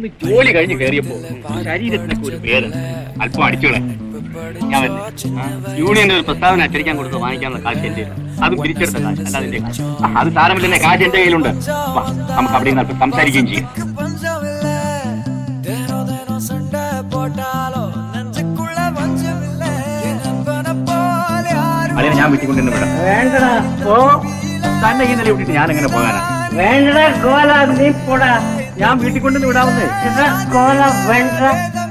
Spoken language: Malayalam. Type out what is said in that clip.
ഇന്ന് ജോലി കഴിഞ്ഞ് കയറിയപ്പോ ശരീരത്തിനൊക്കെ ഒരു വേദന അല്പം അടിച്ചോളെ ഞാൻ വരില്ലേ? ആ, യൂണിയന്റെ ഒരു പ്രസ്താവന അച്ചടിക്കാൻ കൊടുത്ത് വാങ്ങിക്കാനുള്ള കാശ് എന്റെ കയ്യിലുണ്ട്. അതും പിരിച്ചെടുത്ത കാശ് അല്ല അതിന്റെ കാശ് ആ, അത് സാരമില്ലെന്നെ കാശ് എന്റെ കയ്യിലുണ്ട് വാ നമുക്ക് അവിടെ നിന്ന് അല്പം സംസാരിക്കുകയും ചെയ്യാം അതിനെ ഞാൻ വിട്ടിക്കൊണ്ടിരുന്ന് വിടാം വേണ്ടടാ പോ തന്നെ ഇന്നലെ വിട്ടിട്ട് ഞാൻ എങ്ങനെ പോകാനാ വേണ്ടടാ കോല നീ പോടാ ഞാൻ വീട്ടിൽ കൊണ്ടുവന്ന് വിടാവുന്നേ എടാ കോല വേണ്ട